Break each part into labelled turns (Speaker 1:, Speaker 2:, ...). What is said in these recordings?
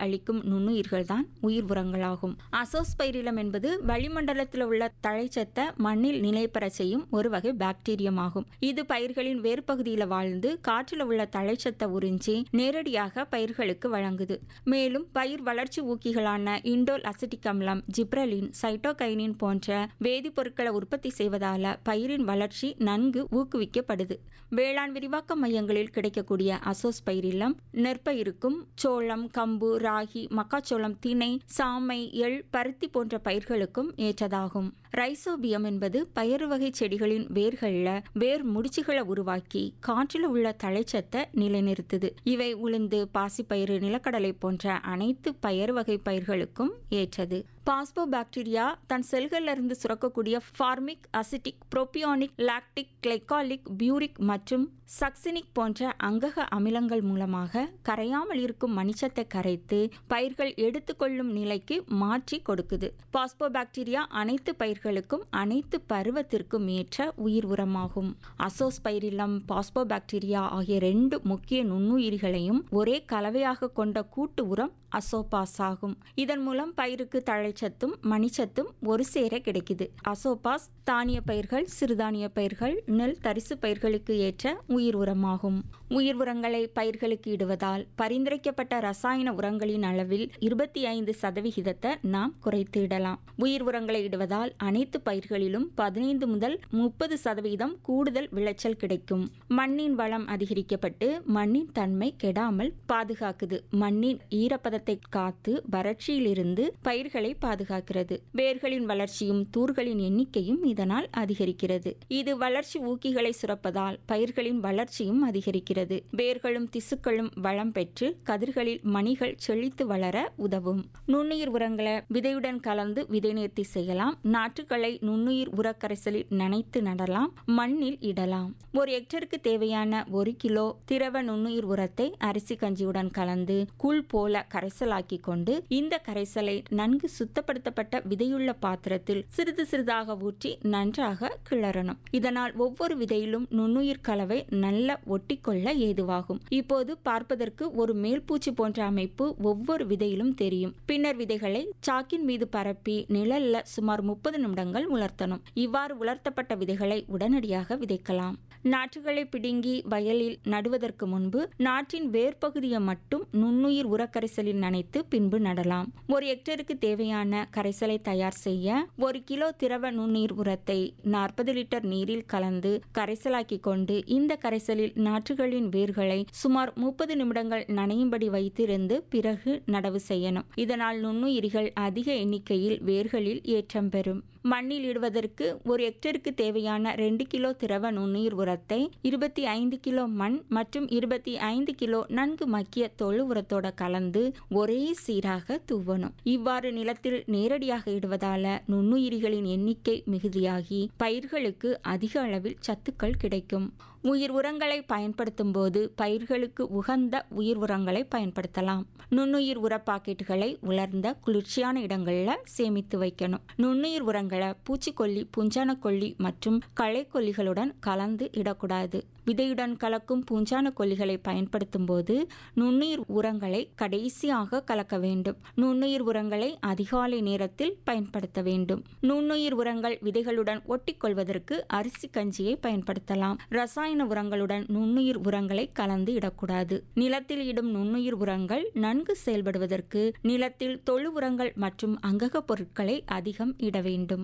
Speaker 1: அளிக்கும் நுண்ணுயிர்கள் தான் உயிர் உரங்களாகும் அசோஸ்பைரிலம் என்பது வளிமண்டலத்தில் உள்ள தழைச்சத்தை மண்ணில் நிலைபெற செய்யும் ஒரு வகை பாக்டீரியம் ஆகும் இது பயிர்களின் வேர் பகுதியில் வாழ்ந்து காற்றில் உள்ள தழைச்சத்தை உறிஞ்சி நேரடியாக பயிர்களுக்கு வழங்குது மேலும் பயிர் வளர்ச்சி ஊக்கிகளான இண்டோல் அசிட்டிக் அம்லம் ஜிப்ரலின் சைட்டோகைனின் போன்ற வேதிப்பொருட்களை உற்பத்தி செய்வதால பயிரின் வளர்ச்சி நன்கு ஊக்குவிக்கப்படுது வேளாண் விரிவாக்க மையங்களில் கிடைக்கக்கூடிய அசோஸ்பைரிலம் நெற்பயிருக்கும் சோளம் கம்பு ராகி மக்காச்சோளம் திணை சாமை எள் பருத்தி போன்ற பயிர்களுக்கும் ஏற்றதாகும் ரைசோபியம் என்பது பயறு வகை செடிகளின் வேர்களில் வேர் முடிச்சுகளை உருவாக்கி காற்றில் உள்ள தழைச்சத்தை நிலைநிறுத்துது இவை உளுந்து பாசிப்பயிறு நிலக்கடலை போன்ற அனைத்து பயறு வகை பயிர்களுக்கும் ஏற்றது பாஸ்போ பாக்டீரியா தன் செல்கள்ல இருந்து சுரக்கக்கூடிய formic acetic propionic lactic glycolic பியூரிக் மற்றும் சக்சினிக் போன்ற அங்கக அமிலங்கள் மூலமாக கரையாமல் இருக்கும் மணிச்சத்தை கரைத்து பயிர்கள் எடுத்துக்கொள்ளும் நிலைக்கு மாற்றி கொடுக்குது பாஸ்போ பாக்டீரியா அனைத்து பயிர்களுக்கும் அனைத்து பருவத்திற்கும் ஏற்ற உயிர் உரமாகும் அசோஸ்பைரிலம் பாஸ்போ பாக்டீரியா ஆகிய ரெண்டு முக்கிய நுண்ணுயிரிகளையும் ஒரே கலவையாக கொண்ட கூட்டு உரம் அசோபாஸ் ஆகும் இதன் மூலம் பயிருக்கு தழைச்சத்தும் மணிச்சத்தும் ஒரு சேர கிடைக்குது அசோபாஸ் தானிய பயிர்கள் சிறுதானிய பயிர்கள் நெல் தரிசு பயிர்களுக்கு ஏற்ற உயிர் உரமாகும் உயிர் உரங்களை பயிர்களுக்கு இடுவதால் பரிந்துரைக்கப்பட்ட ரசாயன உரங்களின் அளவில் இருபத்தி ஐந்து சதவிகிதத்தை நாம் குறைத்து இடலாம் உயிர் உரங்களை இடுவதால் அனைத்து பயிர்களிலும் பதினைந்து முதல் முப்பது சதவீதம் கூடுதல் விளைச்சல் கிடைக்கும் மண்ணின் வளம் அதிகரிக்கப்பட்டு மண்ணின் தன்மை கெடாமல் பாதுகாக்குது மண்ணின் ஈரப்பத ஈரப்பதத்தை காத்து வறட்சியிலிருந்து பயிர்களை பாதுகாக்கிறது வேர்களின் வளர்ச்சியும் தூர்களின் எண்ணிக்கையும் இதனால் அதிகரிக்கிறது இது வளர்ச்சி ஊக்கிகளை சுரப்பதால் பயிர்களின் வளர்ச்சியும் அதிகரிக்கிறது வேர்களும் திசுக்களும் வளம் பெற்று கதிர்களில் மணிகள் செழித்து வளர உதவும் நுண்ணுயிர் உரங்களை விதையுடன் கலந்து விதை நேர்த்தி செய்யலாம் நாற்றுகளை நுண்ணுயிர் உரக்கரைசலில் நனைத்து நடலாம் மண்ணில் இடலாம் ஒரு ஹெக்டருக்கு தேவையான ஒரு கிலோ திரவ நுண்ணுயிர் உரத்தை அரிசி கஞ்சியுடன் கலந்து கூழ் போல கரை கரைசலாக்கி கொண்டு இந்த கரைசலை நன்கு சுத்தப்படுத்தப்பட்ட விதையுள்ள பாத்திரத்தில் சிறிது சிறிதாக ஊற்றி நன்றாக கிளறணும் இதனால் ஒவ்வொரு விதையிலும் நுண்ணுயிர் கலவை நல்ல ஒட்டிக்கொள்ள ஏதுவாகும் இப்போது பார்ப்பதற்கு ஒரு மேல்பூச்சி போன்ற அமைப்பு ஒவ்வொரு விதையிலும் தெரியும் பின்னர் விதைகளை சாக்கின் மீது பரப்பி நிழல்ல சுமார் முப்பது நிமிடங்கள் உலர்த்தணும் இவ்வாறு உலர்த்தப்பட்ட விதைகளை உடனடியாக விதைக்கலாம் நாற்றுகளை பிடுங்கி வயலில் நடுவதற்கு முன்பு நாற்றின் வேர்பகுதியை மட்டும் நுண்ணுயிர் உரக்கரைசலில் நனைத்து பின்பு நடலாம் ஒரு ஹெக்டருக்கு தேவையான கரைசலை தயார் செய்ய ஒரு கிலோ திரவ நுண்ணீர் உரத்தை நாற்பது லிட்டர் நீரில் கலந்து கரைசலாக்கி கொண்டு இந்த கரைசலில் நாற்றுகளின் வேர்களை சுமார் முப்பது நிமிடங்கள் நனையும்படி வைத்திருந்து பிறகு நடவு செய்யணும் இதனால் நுண்ணுயிரிகள் அதிக எண்ணிக்கையில் வேர்களில் ஏற்றம் பெறும் மண்ணில் இடுவதற்கு ஒரு ஹெக்டருக்கு தேவையான ரெண்டு கிலோ திரவ நுண்ணுயிர் உரத்தை இருபத்தி ஐந்து கிலோ மண் மற்றும் இருபத்தி ஐந்து கிலோ நன்கு மக்கிய தொழு உரத்தோட கலந்து ஒரே சீராக தூவணும் இவ்வாறு நிலத்தில் நேரடியாக இடுவதால நுண்ணுயிரிகளின் எண்ணிக்கை மிகுதியாகி பயிர்களுக்கு அதிக அளவில் சத்துக்கள் கிடைக்கும் உயிர் உரங்களை பயன்படுத்தும் போது பயிர்களுக்கு உகந்த உயிர் உரங்களை பயன்படுத்தலாம் நுண்ணுயிர் உர பாக்கெட்டுகளை உலர்ந்த குளிர்ச்சியான இடங்கள்ல சேமித்து வைக்கணும் நுண்ணுயிர் உரங்களை பூச்சிக்கொல்லி புஞ்சான கொல்லி மற்றும் களைக்கொல்லிகளுடன் கலந்து இடக்கூடாது விதையுடன் கலக்கும் பூஞ்சான கொல்லிகளை பயன்படுத்தும் போது நுண்ணுயிர் உரங்களை கடைசியாக கலக்க வேண்டும் நுண்ணுயிர் உரங்களை அதிகாலை நேரத்தில் பயன்படுத்த வேண்டும் நுண்ணுயிர் உரங்கள் விதைகளுடன் ஒட்டிக்கொள்வதற்கு அரிசி கஞ்சியை பயன்படுத்தலாம் ரசாயன உரங்களுடன் நுண்ணுயிர் உரங்களை கலந்து இடக்கூடாது நிலத்தில் இடும் நுண்ணுயிர் உரங்கள் நன்கு செயல்படுவதற்கு நிலத்தில் தொழு உரங்கள் மற்றும் அங்கக பொருட்களை அதிகம் இட வேண்டும்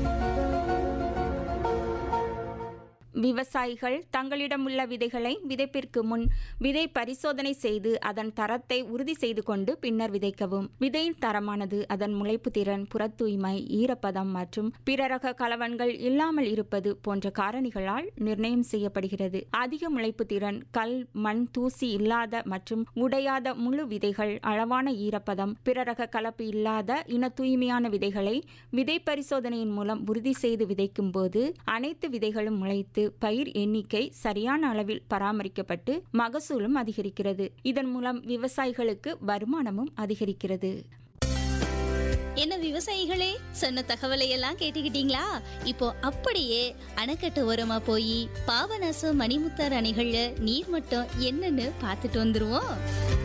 Speaker 1: விவசாயிகள் தங்களிடம் உள்ள விதைகளை விதைப்பிற்கு முன் விதை பரிசோதனை செய்து அதன் தரத்தை உறுதி செய்து கொண்டு பின்னர் விதைக்கவும் விதையின் தரமானது அதன் முளைப்பு திறன் புற தூய்மை ஈரப்பதம் மற்றும் பிற ரக கலவன்கள் இல்லாமல் இருப்பது போன்ற காரணிகளால் நிர்ணயம் செய்யப்படுகிறது அதிக முளைப்பு திறன் கல் மண் தூசி இல்லாத மற்றும் உடையாத முழு விதைகள் அளவான ஈரப்பதம் பிற ரக கலப்பு இல்லாத இன தூய்மையான விதைகளை விதை பரிசோதனையின் மூலம் உறுதி செய்து விதைக்கும் போது அனைத்து விதைகளும் முளைத்து பயிர் எண்ணிக்கை சரியான அளவில் பராமரிக்கப்பட்டு மகசூலும் அதிகரிக்கிறது இதன் மூலம் விவசாயிகளுக்கு வருமானமும் அதிகரிக்கிறது
Speaker 2: என்ன விவசாயிகளே சொன்ன தகவலை எல்லாம் கேட்டுக்கிட்டீங்களா இப்போ அப்படியே அணைக்கட்டு ஓரமா போய் பாபநாசம் மணிமுத்தார் அணைகள்ல நீர் மட்டம் என்னன்னு பார்த்துட்டு வந்துருவோம்